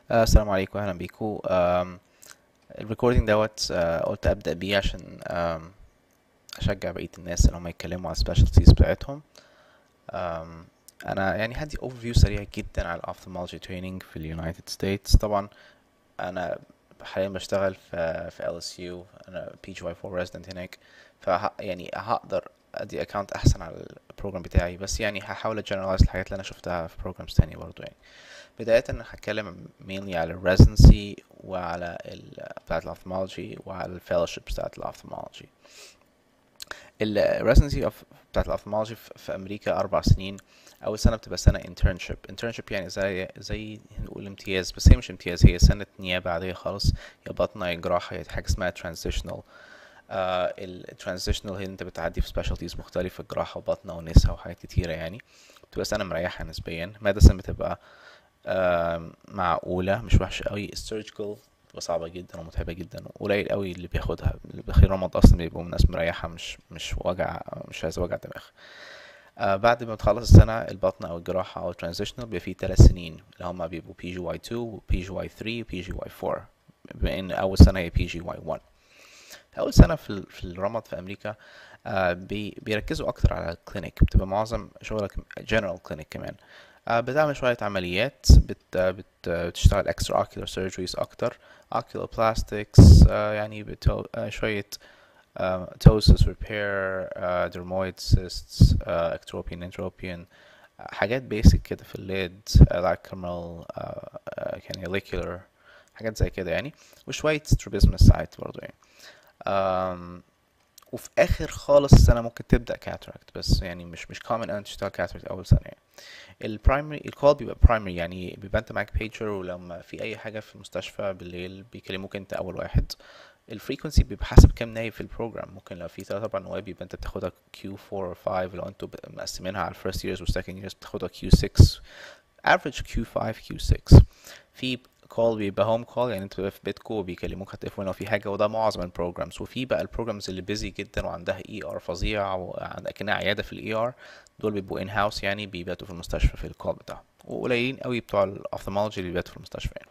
آه، السلام عليكم اهلا بيكم آم، الريكوردينج دوت آه، قلت ابدا بيه عشان آم، اشجع بقيه الناس ان هم يتكلموا على السبيشالتيز بتاعتهم آم، انا يعني هدي اوفر فيو سريع جدا على الاوفثالمولوجي تريننج في اليونايتد ستيتس طبعا انا حاليا بشتغل في في ال اس يو انا بي جي واي 4 ريزيدنت هناك ف يعني هقدر ادي اكونت احسن على البروجرام بتاعي بس يعني هحاول اجنرالايز الحاجات اللي انا شفتها في بروجرامز تانية برضو يعني بداية أنا هتكلم mainly على ال residency وعلى ال بتاعة ال ophthalmology وعلى ال fellowship بتاعة ال ophthalmology ال residency of بتاعة ال ophthalmology في في أمريكا أربع سنين أول سنة بتبقى سنة internship internship يعني زي زي نقول امتياز بس هي مش امتياز هي سنة نيابة عادية خالص يا بطنة يا جراحة يا حاجة اسمها transitional آه ال transitional هي انت بتعدي في specialties مختلفة جراحة وبطنة ونساء وحاجات كتيرة يعني بتبقى سنة مريحة نسبيا medicine بتبقى آم، معقولة مش وحشة قوي السيرجيكال بتبقى صعبة جدا ومتعبة جدا وقليل قوي اللي بياخدها اللي بياخد رمض اصلا بيبقوا ناس مريحة مش مش وجع مش عايز وجع دماغ آه بعد ما تخلص السنة البطن أو الجراحة أو الترانزيشنال بيبقى فيه تلات سنين اللي هما بيبقوا بي جي واي 2 وبي جي واي 3 وبي جي واي 4 بما إن أول سنة هي بي جي واي 1 أول سنة في ال- في الرمض في أمريكا آه بي بيركزوا أكتر على الكلينيك بتبقى معظم شغلك جنرال كلينيك كمان آه بتعمل شوية عمليات بت بت بتشتغل extra ocular surgeries أكتر ocular plastics آه يعني بتو آه شوية آه ptosis repair آه dermoid cysts آه ectropion entropion آه حاجات basic كده في الليد آه lacrimal آه آه canalicular حاجات زي كده يعني وشوية strabismus ساعات برضه يعني آم، وفي اخر خالص السنه ممكن تبدا كاتراكت بس يعني مش مش كومن ان تشتغل كاتراكت اول سنه يعني البرايمري الكول بيبقى برايمري يعني بيبقى انت معاك بيجر ولما في اي حاجه في المستشفى بالليل بيكلموك انت اول واحد الفريكونسي بيبقى حسب كام نايب في البروجرام ممكن لو في تلات اربع نواب يبقى انت بتاخدها كيو 4 or 5 لو انتوا ب- مقسمينها على الفيرست ييرز والسكند ييرز بتاخدها كيو 6 average كيو 5 كيو 6 في كول بيبقى هوم كول يعني انت بتبقى في بيتكو وبيكلموك على التليفون لو في حاجه وده معظم البروجرامز وفي بقى البروجرامز اللي بيزي جدا وعندها اي ار فظيع وعندها كأنها عياده في الاي ار دول بيبقوا ان هاوس يعني بيباتوا في المستشفى في الكول بتاعهم وقليلين قوي بتوع الاوفثالمولوجي اللي بيباتوا في المستشفى يعني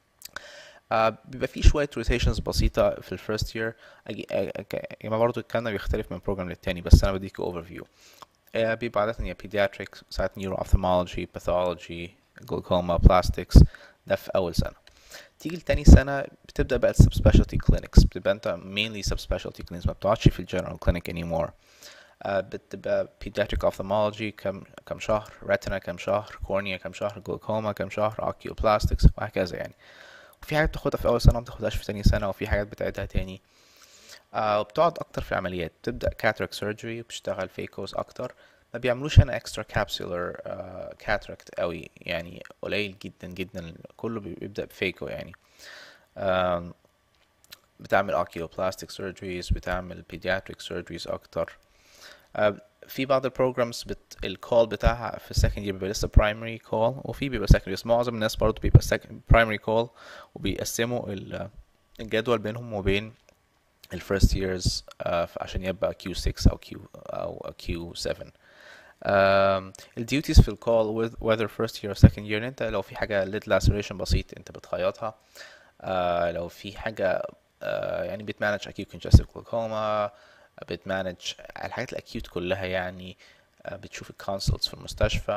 آه بيبقى في شوية روتيشنز بسيطة في الفيرست يير يعني برضه الكلام ده بيختلف من بروجرام للتاني بس أنا بديك اوفر فيو بيبقى عادة يا pediatric ساعات neuro ophthalmology pathology glaucoma plastics ده في أول سنة تيجي لتاني سنة بتبدأ بقى sub specialty clinics بتبقى انت mainly sub specialty clinics ما بتقعدش في الجنرال clinic anymore آه، بتبقى pediatric ophthalmology كم كم شهر retina كم شهر cornea كم شهر glaucoma كم شهر oculoplastics وهكذا يعني وفي حاجات بتاخدها في أول سنة وما بتاخدهاش في تاني سنة وفي حاجات بتعيدها تاني آه وبتقعد أكتر في العمليات بتبدأ cataract surgery وبتشتغل فيكوس أكتر ما بيعملوش هنا extra capsular uh, cataract قوي يعني قليل جدا جدا كله بيبدأ بفيكو يعني آم، بتعمل oculoplastic surgeries بتعمل pediatric surgeries أكتر آه، في بعض البروجرامز بت... الكول بتاعها في السكند يير بيبقى لسه برايمري كول وفي بيبقى سكندري بس معظم الناس برضه بيبقى برايمري كول وبيقسموا ال- الجدول بينهم وبين الفيرست ييرز عشان يبقى كيو 6 او كيو او كيو 7 الديوتيز في الكول whether first year or second year انت لو في حاجه lid laceration بسيط انت بتخيطها آه لو في حاجه آه يعني بتمانج acute congestive glaucoma بتمانج الحاجات الاكيوت كلها يعني آه بتشوف الكونسلتس في المستشفى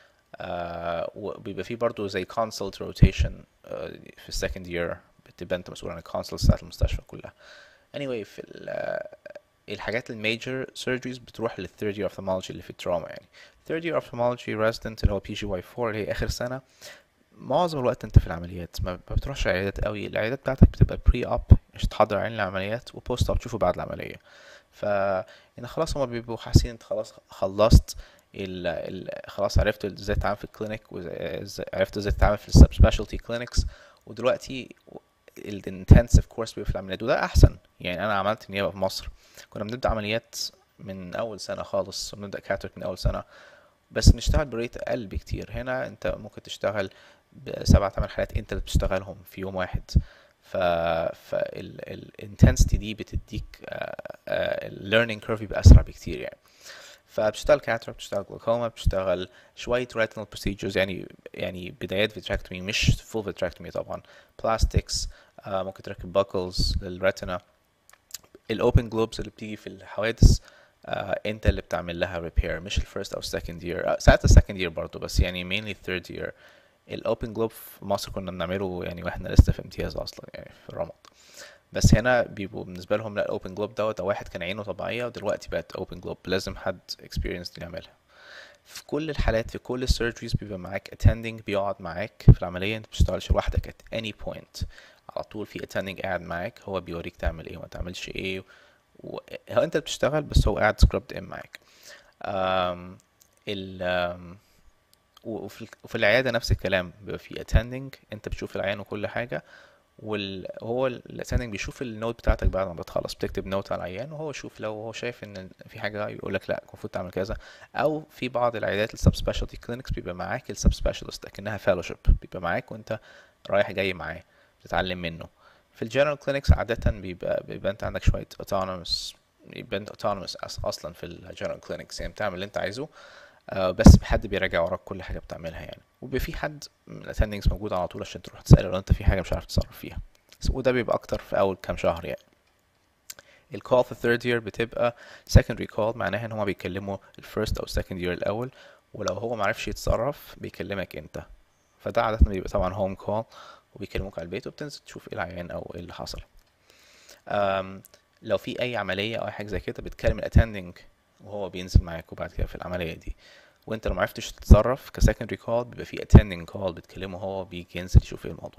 آه وبيبقى في برضو زي consult rotation آه في السكند year بتبقى انت مسؤول عن الكونسلتس بتاعت المستشفى كلها anyway في ال- آه، الحاجات الميجر سيرجريز بتروح للثيرد يير ophthalmology اللي في التراما يعني third year ophthalmology resident اللي هو بي جي واي 4 اللي هي اخر سنه معظم الوقت انت في العمليات ما ما بتروحش عيادات قوي العيادات بتاعتك بتبقى بري اب عشان تحضر عين العمليات وبوست اب تشوفه بعد العمليه ف ان خلاص هما بيبقوا حاسين انت خلاص خلصت ال... ال... خلاص عرفت ازاي تتعامل في الكلينيك وعرفت ازاي تتعامل في السب سبيشالتي كلينكس ودلوقتي الانتنسيف كورس بيبقى في العمليات وده احسن يعني انا عملت نيابه في مصر كنا بنبدا عمليات من اول سنه خالص بنبدا كاترك من اول سنه بس بنشتغل بريت اقل بكتير هنا انت ممكن تشتغل بسبع تمن حالات انت اللي بتشتغلهم في يوم واحد ف فالانتنسيتي دي بتديك الليرنينج كيرف يبقى اسرع بكتير يعني فبتشتغل كاتراكت بتشتغل جلوكوما بتشتغل شوية retinal procedures يعني يعني بدايات فيتراكتومي مش full فيتراكتومي طبعا plastics آه ممكن تركب buckles للريتنا الاوبن جلوبز اللي بتيجي في الحوادث آه انت اللي بتعمل لها ريبير مش الفيرست او السكند يير آه ساعات السكند يير برضه بس يعني mainly third year الاوبن جلوب في مصر كنا بنعمله يعني واحنا لسه في امتياز اصلا يعني في الرمض بس هنا بيبقوا بالنسبه لهم لا الاوبن جلوب دوت واحد كان عينه طبيعيه ودلوقتي بقت اوبن جلوب لازم حد experienced يعملها في كل الحالات في كل السيرجريز بيبقى معاك attending بيقعد معاك في العملية انت بتشتغلش لوحدك at any point على طول في attending قاعد معاك هو بيوريك تعمل ايه وما تعملش ايه و... هو انت بتشتغل بس هو قاعد سكربت ان معاك um, ال um, وفي, وفي العيادة نفس الكلام بيبقى في attending انت بتشوف العيان وكل حاجة وهو الاتندنج بيشوف النوت بتاعتك بعد ما بتخلص بتكتب نوت على العيان وهو يشوف لو هو شايف ان في حاجه يقول لك لا المفروض تعمل كذا او في بعض العيادات السب سبيشالتي كلينكس بيبقى معاك السب سبيشالست اكنها فيلوشيب بيبقى معاك وانت رايح جاي معاه بتتعلم منه في الجنرال كلينكس عاده بيبقى بيبقى انت عندك شويه autonomous يبقى انت autonomous اصلا في الجنرال كلينكس يعني بتعمل اللي انت عايزه آه بس حد بيراجع وراك كل حاجه بتعملها يعني وبيبقى في حد من الاتندنجز موجود على طول عشان تروح تساله لو انت في حاجه مش عارف تتصرف فيها وده بيبقى اكتر في اول كام شهر يعني الكول في third year بتبقى secondary call معناها ان هما بيكلموا الفيرست او second year الاول ولو هو معرفش يتصرف بيكلمك انت فده عادة بيبقى طبعا هوم كول وبيكلموك على البيت وبتنزل تشوف ايه العيان او ايه اللي حصل um, لو في اي عملية او اي حاجة زي كده بتكلم الاتندنج وهو بينزل معاك وبعد كده في العملية دي وانت لو معرفتش تتصرف كسكندري كول بيبقى في attending كول بتكلمه هو بيجي ينزل يشوف ايه الموضوع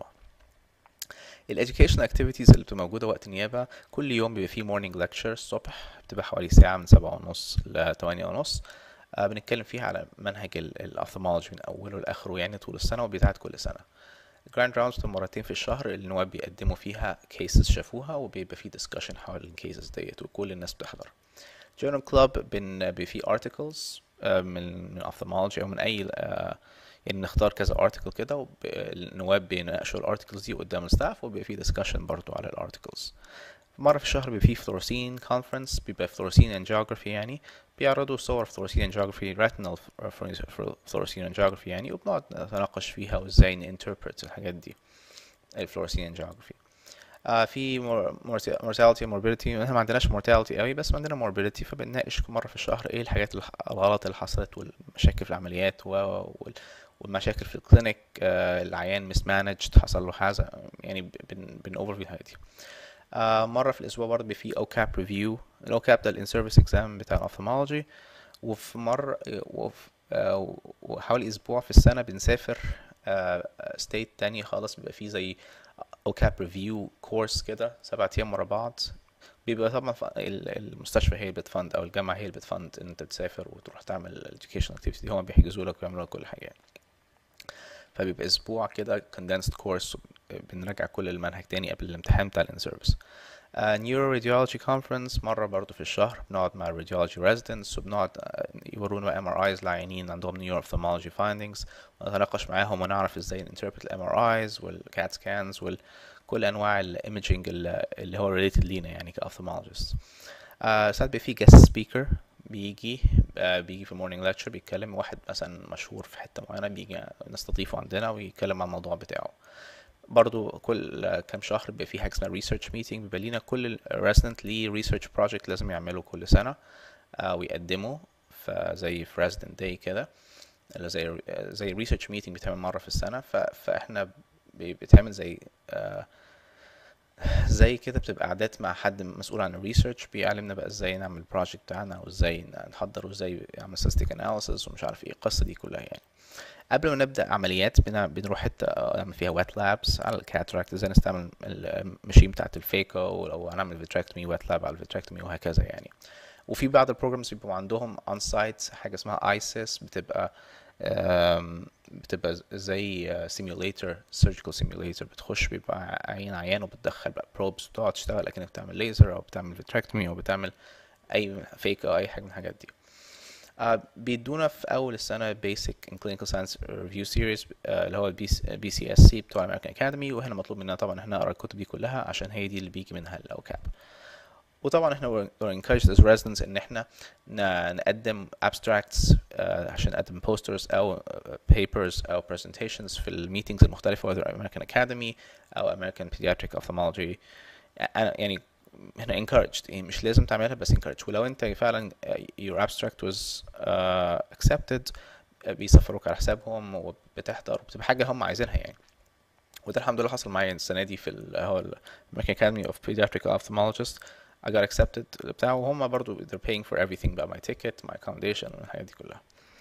الاديوكيشن اكتيفيتيز اللي بتبقى موجوده وقت النيابه كل يوم بيبقى فيه مورنينج ليكتشر الصبح بتبقى حوالي ساعه من سبعة ونص لتمانية ونص آه بنتكلم فيها على منهج الاوفثالمولوجي من اوله لاخره يعني طول السنه وبيتعاد كل سنه الجراند راوندز بتبقى مرتين في الشهر النواب بيقدموا فيها كيسز شافوها وبيبقى فيه ديسكشن حول الكيسز ديت وكل الناس بتحضر جورنال كلاب بن بيبقى فيه ارتكلز آه من من ophthalmology او من اي آه يعني نختار كذا ارتكل كده والنواب بيناقشوا الارتكلز دي قدام الستاف وبيبقى في ديسكشن برضو على الارتكلز مرة في الشهر بيبقى في فلورسين كونفرنس بيبقى فلورسين اند جيوغرافي يعني بيعرضوا صور فلورسين اند جيوغرافي ريتينال فلورسين اند جيوغرافي يعني وبنقعد نتناقش فيها وازاي نانتربرت الحاجات دي الفلورسين اند جيوغرافي آه في mortality morbidity احنا ما عندناش mortality قوي بس عندنا morbidity فبنناقش مرة في الشهر ايه الحاجات الغلط اللي حصلت والمشاكل في العمليات و والمشاكل في الكلينيك آه العيان مس مانجد حصل له حاجه يعني بن بن اوفر فيو دي آه مره في الاسبوع برضه في او كاب ريفيو الاو كاب ده الان سيرفيس اكزام بتاع الاوفثالمولوجي وفي مره وفي آه وحوالي اسبوع في السنه بنسافر ستيت آه تانية خالص بيبقى فيه زي او كاب ريفيو كورس كده سبعة ايام ورا بعض بيبقى طبعا المستشفى هي اللي بتفند او الجامعه هي اللي بتفند ان انت تسافر وتروح تعمل الاديوكيشن اكتيفيتي دي هم بيحجزوا لك ويعملوا لك كل حاجه يعني. فبيبقى اسبوع كده condensed course بنراجع كل المنهج تاني قبل الامتحان بتاع الان سيرفيس نيورو راديولوجي كونفرنس مره برضو في الشهر بنقعد مع الراديولوجي ريزيدنتس وبنقعد يورونا ام ار ايز لعيانين عندهم نيورو ophthalmology فايندينجز ونتناقش معاهم ونعرف ازاي ننتربرت الام ار ايز والكات سكانز وكل انواع الايمجنج اللي هو ريليتد لينا يعني كاوفثالمولوجيست آه ساعات بيبقى في جيست سبيكر بيجي آه بيجي في المورنينج ليكتشر بيتكلم واحد مثلا مشهور في حته معينه بيجي نستضيفه عندنا ويتكلم عن الموضوع بتاعه برضو كل كام شهر بيبقى في حاجه اسمها ريسيرش ميتنج بيبقى لينا كل ريزيدنت ليه ريسيرش بروجكت لازم يعمله كل سنه آه ويقدمه فزي في ريزيدنت داي كده زي زي ريسيرش ميتنج بيتعمل مره في السنه فاحنا بيتعمل زي آه زي كده بتبقى قعدات مع حد مسؤول عن الريسيرش بيعلمنا بقى ازاي نعمل البروجكت بتاعنا وازاي نحضر وازاي نعمل statistical analysis ومش عارف ايه القصه دي كلها يعني قبل ما نبدا عمليات بنروح حته نعمل فيها وات لابس على الكاتراكت ازاي نستعمل الماشين بتاعت الفيكو ولو هنعمل فيتراكتومي وات لاب على الفيتراكتومي وهكذا يعني وفي بعض البروجرامز بيبقوا عندهم اون سايت حاجه اسمها ايسيس بتبقى بتبقى زي سيميوليتر سيرجيكال سيميوليتر بتخش بيبقى عين عيان وبتدخل بقى بروبس وتقعد تشتغل اكنك بتعمل ليزر او بتعمل فيتراكتومي او بتعمل اي فيك او اي حاجه من الحاجات دي uh, بيدونا في اول السنه بيسك ان كلينيكال ساينس ريفيو سيريز اللي هو البي سي اس سي بتوع الامريكان اكاديمي وهنا مطلوب مننا طبعا احنا نقرا الكتب دي كلها عشان هي دي اللي بيجي منها الاوكاب وطبعا احنا we're encouraged as residents ان احنا ن- نقدم abstracts آه، عشان نقدم posters او آه، papers او presentations في الميتينجز المختلفة whether American Academy او American Pediatric Ophthalmology أنا يعني هنا encouraged يعني مش لازم تعملها بس encouraged ولو انت فعلا آه، your abstract was uh, accepted آه، بيسفروك على حسابهم وبتحضر وبتبقى حاجة هم عايزينها يعني وده الحمد لله حصل معايا السنة دي في ال هو ال American Academy of Pediatric Ophthalmologists I got accepted بتاع وهم برضو they're paying for everything بقى my ticket my accommodation والحاجات دي كلها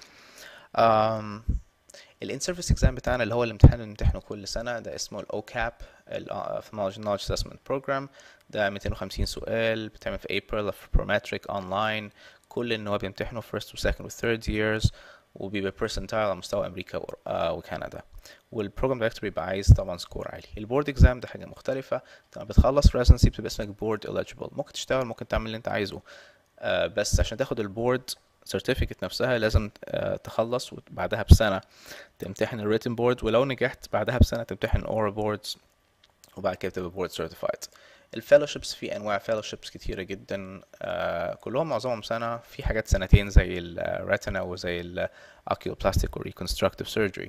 um, ال in-service exam بتاعنا اللي هو الامتحان اللي بنمتحنه كل سنة ده اسمه ال OCAP ال Ophthalmology Knowledge Assessment Program ده 250 سؤال بتعمل في April في Prometric online كل ان هو بيمتحنوا first و second و third years وبيبقى percentile على مستوى امريكا و- آه، وكندا والبروجرام دايركتور بيبقى عايز طبعا سكور عالي البورد اكزام ده حاجه مختلفه لما بتخلص residency بتبقى اسمك بورد eligible ممكن تشتغل ممكن تعمل اللي انت عايزه آه، بس عشان تاخد البورد certificate نفسها لازم آه، تخلص وبعدها بسنه تمتحن الريتن بورد ولو نجحت بعدها بسنه تمتحن اورال بوردز وبعد كده تبقى بورد سيرتيفايد الفellowships في انواع fellowships كتيره جدا آه كلهم معظمهم سنه في حاجات سنتين زي الريتنا وزي الاوكيوبلاستيك والريكونستراكتيف سيرجري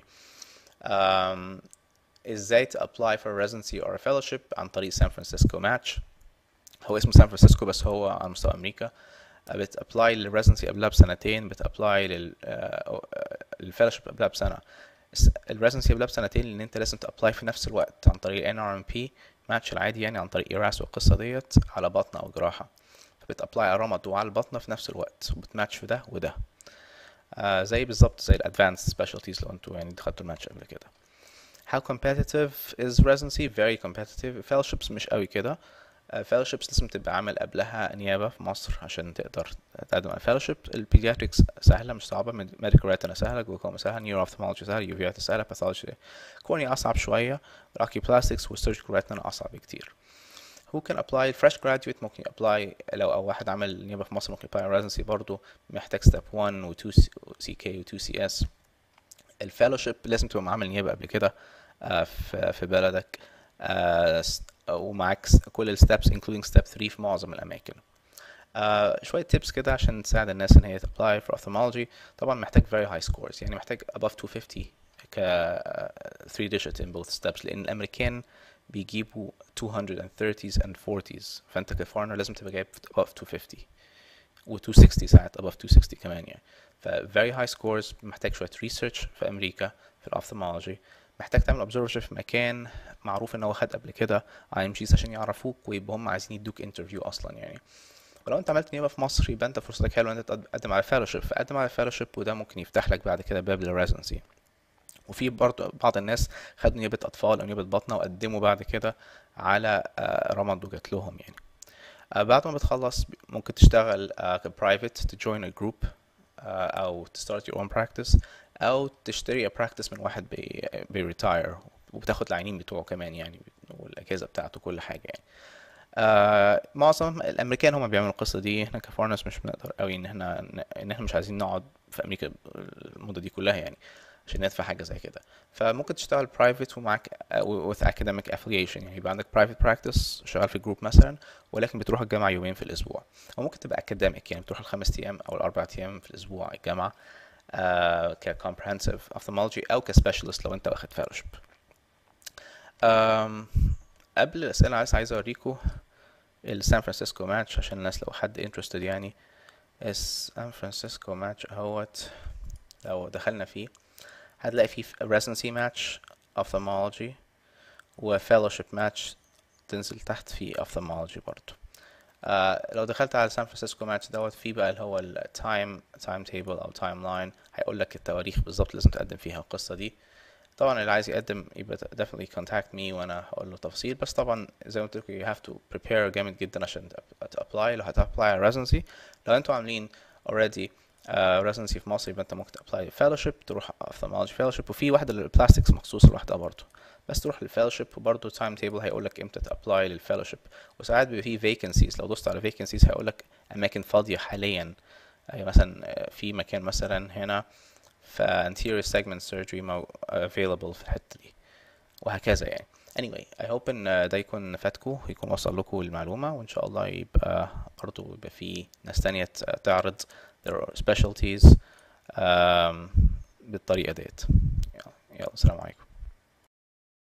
um, ازاي to apply for a residency or a fellowship عن طريق سان فرانسيسكو ماتش هو اسمه سان فرانسيسكو بس هو على مستوى امريكا بتابلاي للريزنسي قبلها بسنتين بتابلاي لل للفellowship قبلها بسنه الريزنسي قبلها بسنتين لان انت لازم تابلاي في نفس الوقت عن طريق ان ار ام بي ماتش العادي يعني عن طريق ايراس والقصه ديت على بطنه او جراحه فبتابلاي على رمد وعلى البطنه في نفس الوقت وبتماتش في ده وده آه زي بالظبط زي الادفانسد سبيشالتيز لو انتوا يعني دخلتوا الماتش قبل كده how competitive is residency very competitive fellowships مش قوي كده uh, fellowships لازم تبقى عامل قبلها نيابة في مصر عشان تقدر تقدم على fellowship البيدياتريكس سهلة مش صعبة medical retina سهلة جلوكوما سهلة neuro ophthalmology سهلة uveitis سهلة pathology كورنيا أصعب شوية الأوكيوبلاستكس والسيرجيكال ريتنا أصعب بكتير who can apply fresh graduate ممكن apply لو أو واحد عمل نيابة في مصر ممكن apply residency برضه محتاج step 1 و 2 CK و 2 CS الفellowship لازم تبقى عامل نيابة قبل كده آه، في في بلدك آه، س- ومعاك س- كل الستبس including step 3 في معظم الأماكن آه، شوية tips كده عشان تساعد الناس إن هي تابلاي for ophthalmology طبعا محتاج very high scores يعني محتاج above 250 ك آه، 3 digit in both steps لأن الأمريكان بيجيبوا 230s and 40s فأنت كفارنر لازم تبقى جايب above 250 و 260 ساعات above 260 كمان يعني ف very high scores محتاج شوية research في أمريكا في الأوفثالمولوجي محتاج تعمل observership في مكان معروف ان هو خد قبل كده اي ام جيز عشان يعرفوك ويبقى هم عايزين يدوك انترفيو اصلا يعني ولو انت عملت نيابه في مصر يبقى انت فرصتك حلوه ان انت تقدم على فellowship فقدم على fellowship وده ممكن يفتح لك بعد كده باب للريزنسي وفي برضه بعض الناس خدوا نيابه اطفال او نيابه بطنه وقدموا بعد كده على آه، رمض وجات لهم يعني آه، بعد ما بتخلص ممكن تشتغل آه، كبرايفت تجوين a group آه، او تستارت your own practice او تشتري a practice من واحد بي بيريتاير وبتاخد العينين بتوعه كمان يعني والاجهزه بتاعته كل حاجه يعني آه معظم الامريكان هم بيعملوا القصه دي احنا كفارنس مش بنقدر قوي ان احنا ان احنا مش عايزين نقعد في امريكا المده دي كلها يعني عشان ندفع حاجه زي كده فممكن تشتغل برايفت ومعاك آه، with academic affiliation يعني يبقى عندك private practice شغال في جروب مثلا ولكن بتروح الجامعه يومين في الاسبوع او ممكن تبقى academic يعني بتروح الخمس ايام او الاربع ايام في الاسبوع الجامعه آه ك comprehensive ophthalmology او ك specialist لو انت واخد fellowship آم، قبل الاسئله عايز عايز اوريكم السان فرانسيسكو ماتش عشان الناس لو حد interested يعني السان فرانسيسكو ماتش اهوت لو دخلنا فيه هتلاقي فيه residency match ophthalmology و fellowship match تنزل تحت في ophthalmology برضو آه لو دخلت على سان فرانسيسكو ماتش دوت في بقى اللي هو التايم تايم تيبل او تايم لاين هيقول لك التواريخ بالظبط لازم تقدم فيها القصه دي طبعا اللي عايز يقدم يبقى definitely contact me وانا هقول له تفاصيل بس طبعا زي ما قلت لكم you have to prepare جامد جدا عشان ت apply لو هت apply على residency لو انتوا عاملين already uh, residency في مصر يبقى انت ممكن تابلاي fellowship تروح ophthalmology fellowship وفي واحدة للبلاستكس مخصوص لوحدها برضه بس تروح للفellowship وبرضه تايم تيبل هيقول لك امتى تابلاي للفellowship وساعات بيبقى فيه vacancies لو دوست على vacancies هيقول لك اماكن فاضية حاليا يعني مثلا آه، في مكان مثلا هنا ف anterior segment surgery مو available في الحتة دي وهكذا يعني anyway I hope ان ده يكون فاتكم ويكون وصل لكم المعلومة وان شاء الله يبقى برضه يبقى في ناس تانية تعرض their specialties um, بالطريقة ديت يلا, يلا السلام عليكم